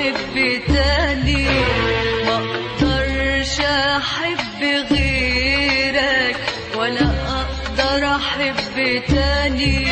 احب تاني ما اقدرش احب غيرك ولا اقدر احب تاني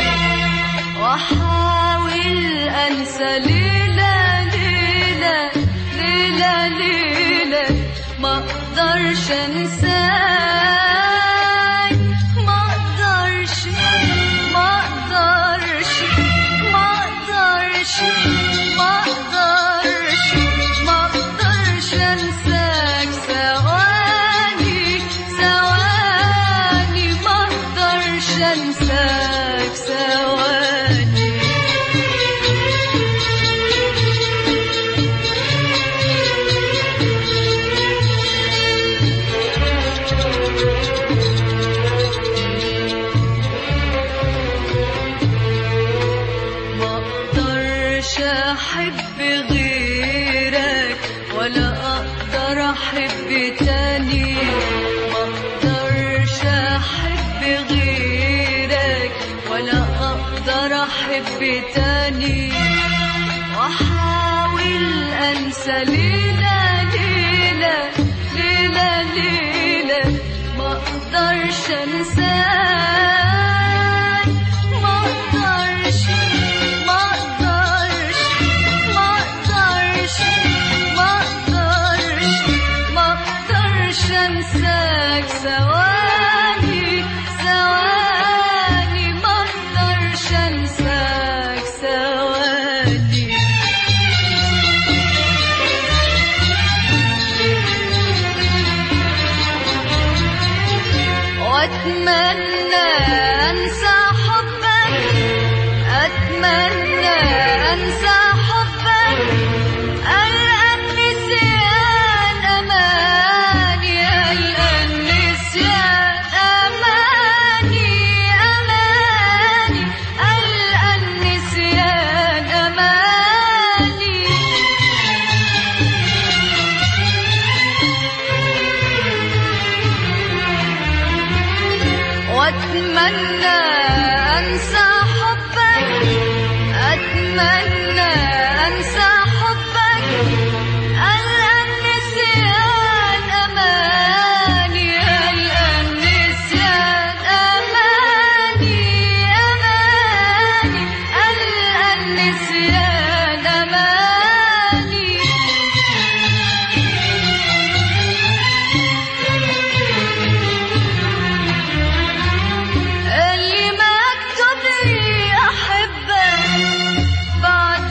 واحاول انسى ليلة ليلة ليلة ليلة ما اقدرش انساك ما اقدرش ما اقدرش ما اقدرش ما اقدرش ما اقدرش انساك ثواني ثواني ما اقدرش انساك ثواني ما اقدرش احب غيرك ولا اقدر احب تاني ما اقدرش احب غيرك ولا اقدر احب تاني واحاول انسى ليلة ليلة ليلة ليلة ما اقدرش انساك ما اقدرش ما اقدرش ما اقدرش ما اقدرش ما اقدرش انساك ثواني ثواني ما اقدرش انساك ثواني واتمنى انسى حبك اتمنى انسى حبك الان نسيان اماني الان نسيان اماني اماني الان نسيان اماني واتمنى انسى حبك اتمنى انسى حبك الان نسيان اماني الان نسيان اماني اماني الان نسيان اماني اللي مكتوب لي احبك بعد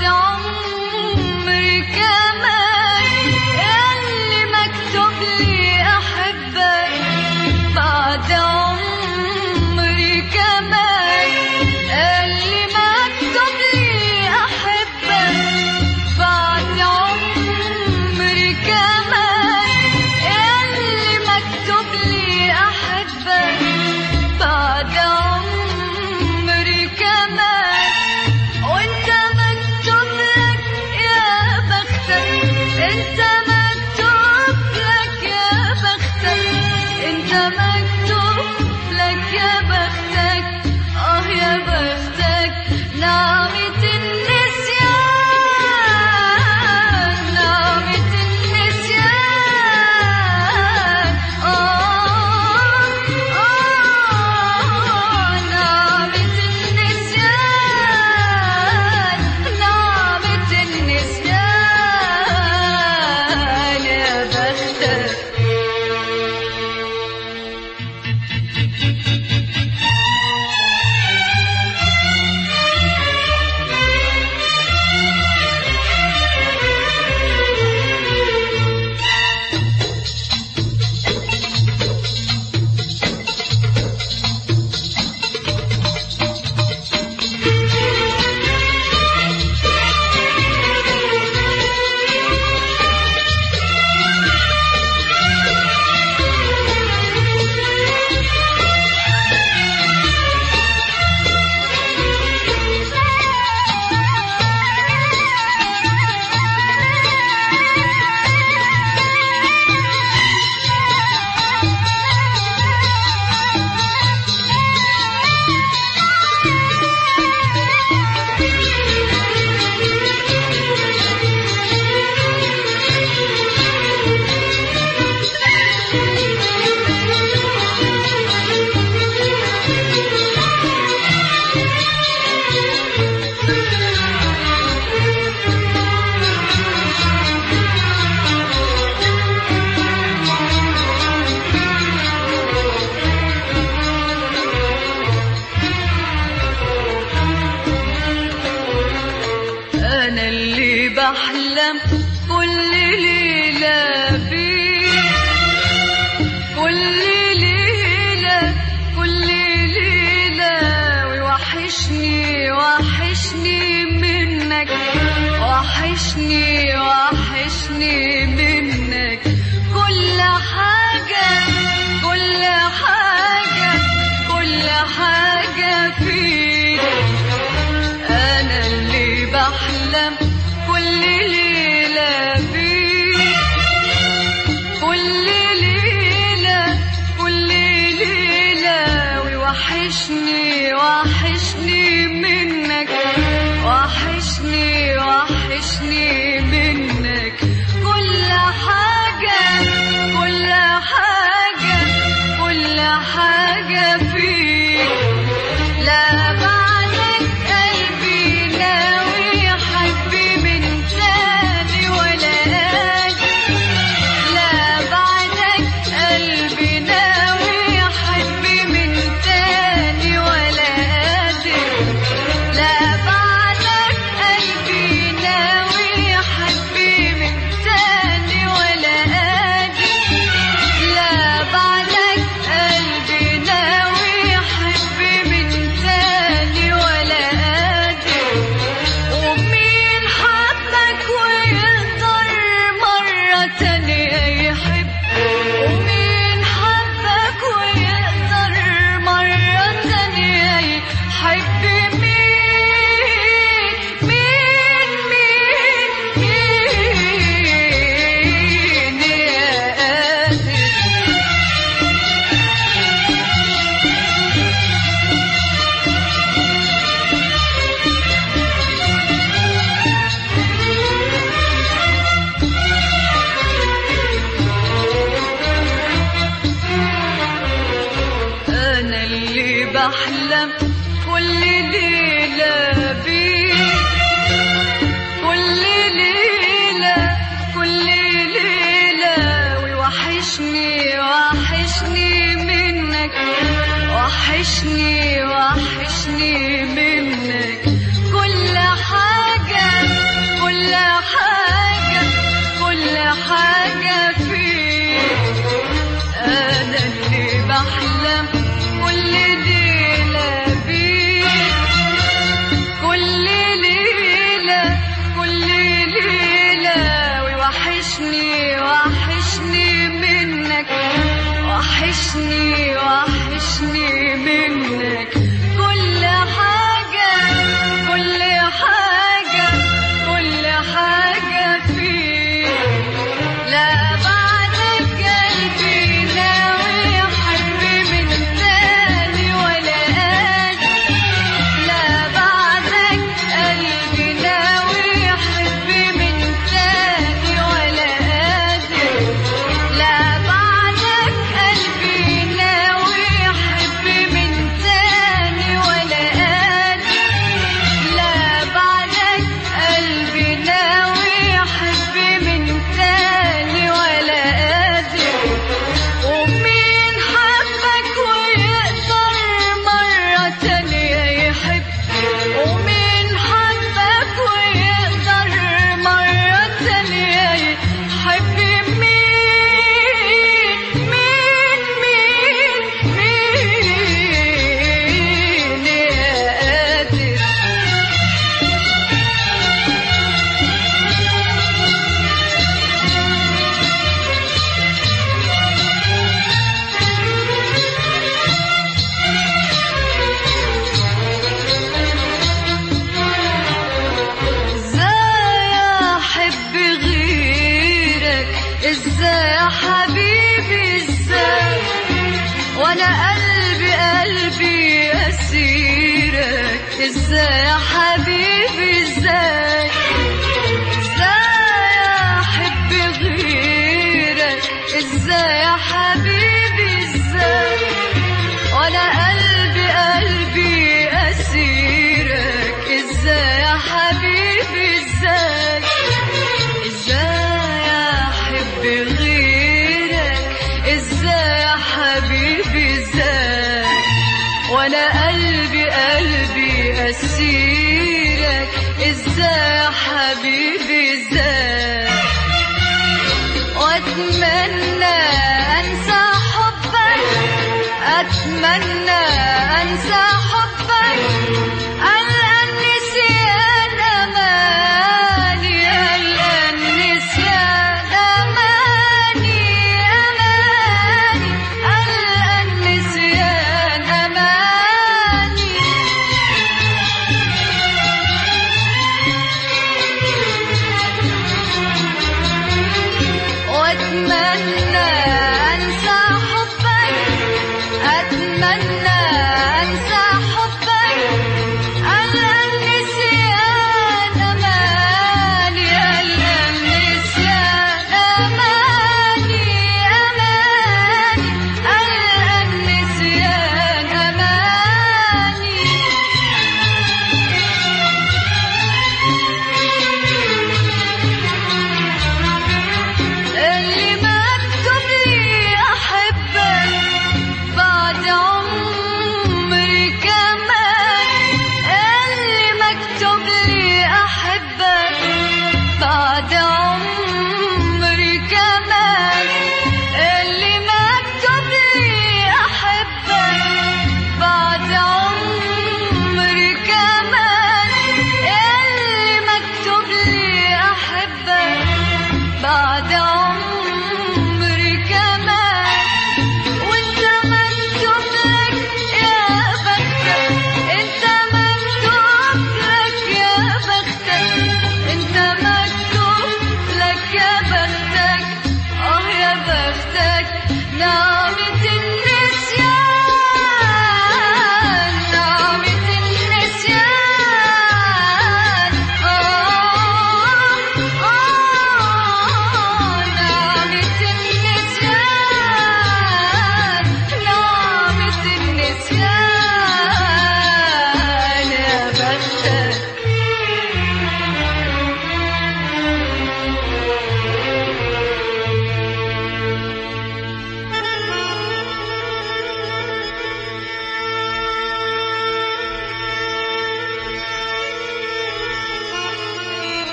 بحلم كل ليلة بيك كل ليلة كل ليلة ويوحشني وحشني منك وحشني وحشني منك كل حاجة كل حاجة كل حاجة فيك أنا اللي بحلم كل ليلة بيك كل ليلة كل ليلة ويوحشني وحشني منك وحشني وحشني منك كل حاجة كل حاجة كل حاجة فيك لا بعدك قلبي ناوي يحب من تاني ولا قادر لا بعدك قلبي ناوي يحب من تاني ولا قادر لا بعدك قلبي ناوي يحب من تاني ولا قادر لا بعدك قلبي ناوي يحب من تاني ولا قادر ومين حبك ويقدر مرة تانية يحب ومين حبك ويقدر مرة تانية يحب مين مين مين مين يا قادر أنا اللي بحلم كل ليلة بيك كل ليلة كل ليلة ويوحشني وحشني منك وحشني وحشني منك كل حاجة كل حاجة كل حاجة فيك أنا اللي بحلم كل ليلة بيك كل ليلة كل ليلة ويوحشني وحشني منك وحشني وحشني منك كل حاجة كل حاجة كل حاجة فيك لا بعدك قلبي ناوي يحب من تاني ولا قادر لا بعدك قلبي ناوي يحب من تاني ولا قادر لا بعدك قلبي ناوي يحب من تاني ولا قادر لا بعدك قلبي ناوي يحب من تاني ولا قادر ومين حبك ويقدر مرة تانية يحب ومين حبك ويقدر مرة تانية يحب مين مين مين مين يا قادر ازاي احب غيرك ازاي يا حبيبي ازاي وانا قلبي قلبي اسيرك ازاي يا حبيبي ازاي ازاي احب غيرك ازاي يا حبيبي ازاي وانا قلبي قلبي اسيرك ازاي يا حبيبي ازاي ازاي احب غيرك ازاي يا حبيبي ازاي وانا قلبي قلبي اسيرك ازاي يا حبيبي ازاي واتمنى انسى حبك اتمنى انسى حبك الان نسيان اماني الان نسيان اماني اماني الان نسيان اماني واتمنى انسى حبك اتمنى انسى حبك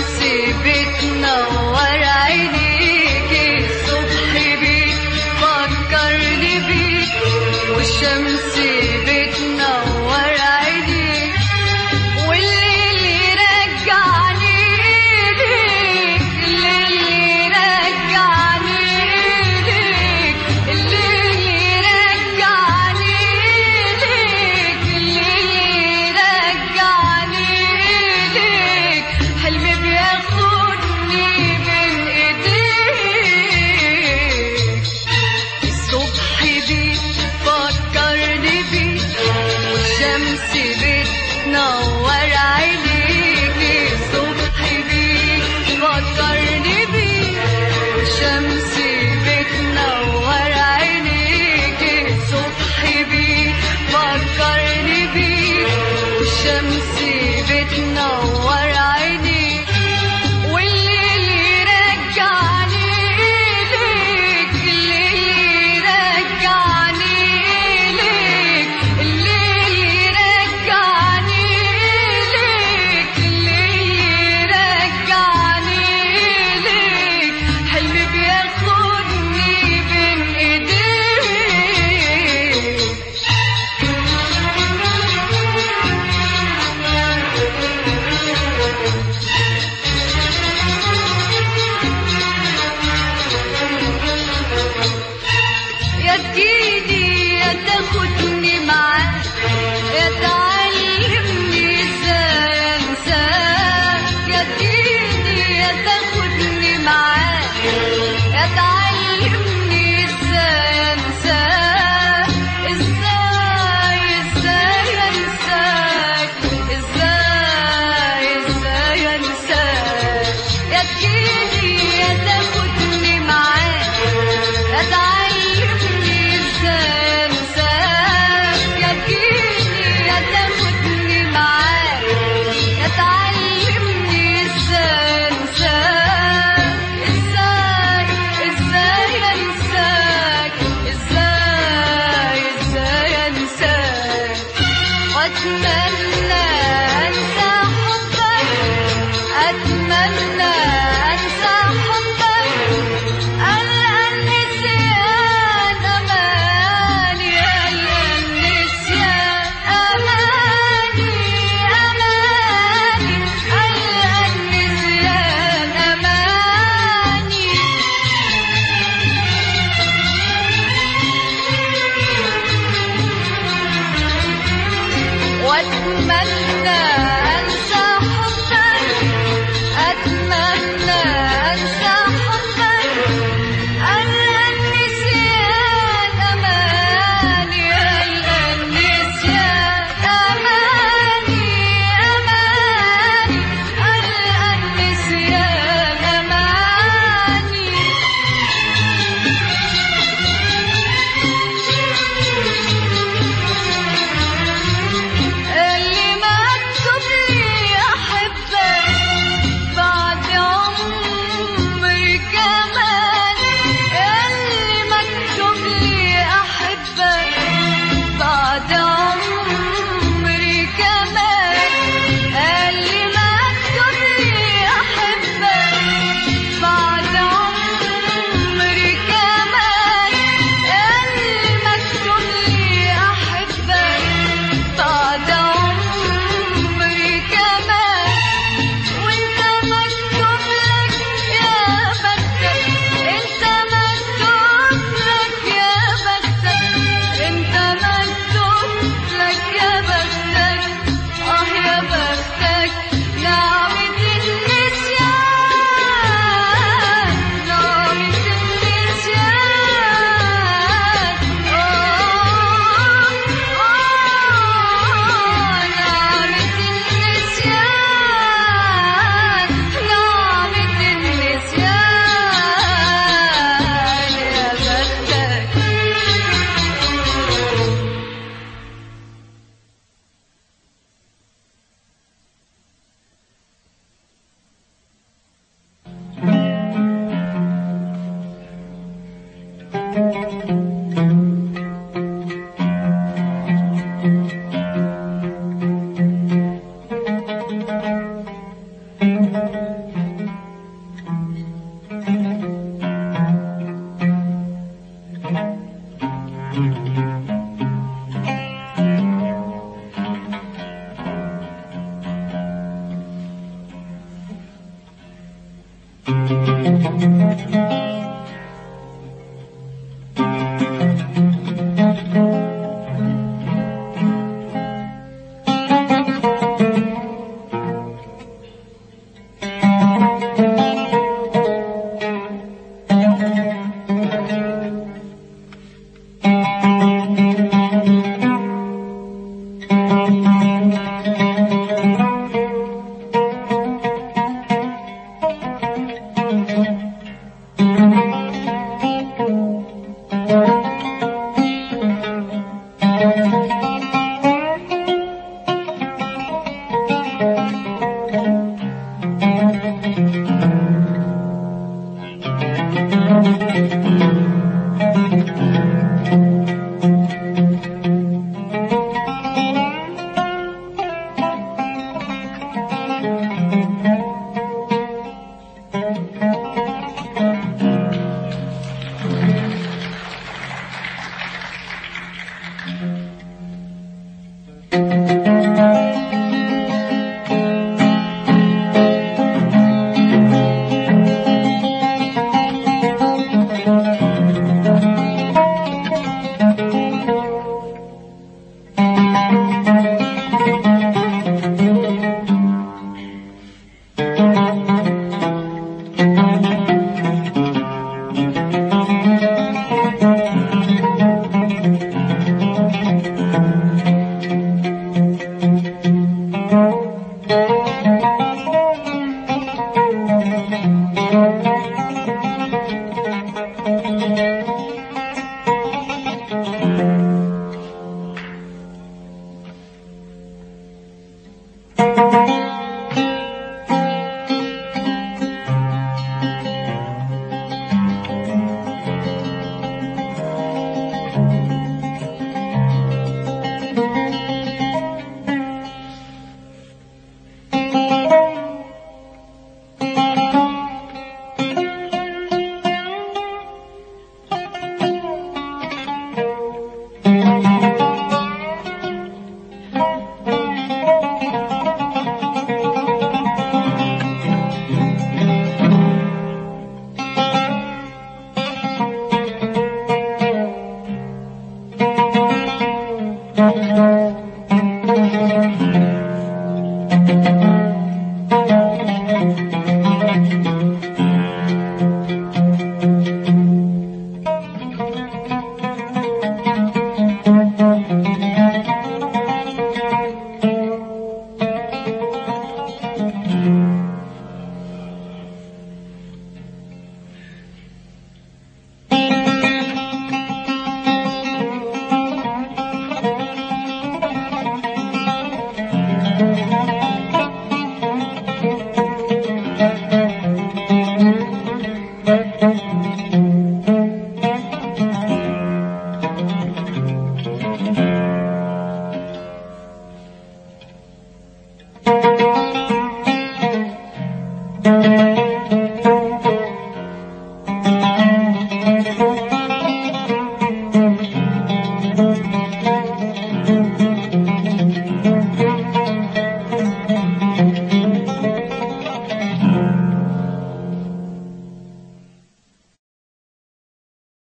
والشمس بتنور عينيكي الصبح بيفكرني بيك والشمس بتنور عينيك والليل يرجعني ليك الليل يرجعني ليك الليل يرجعني ليك الليل يرجعني ليك حلمي بياخدني من ايديك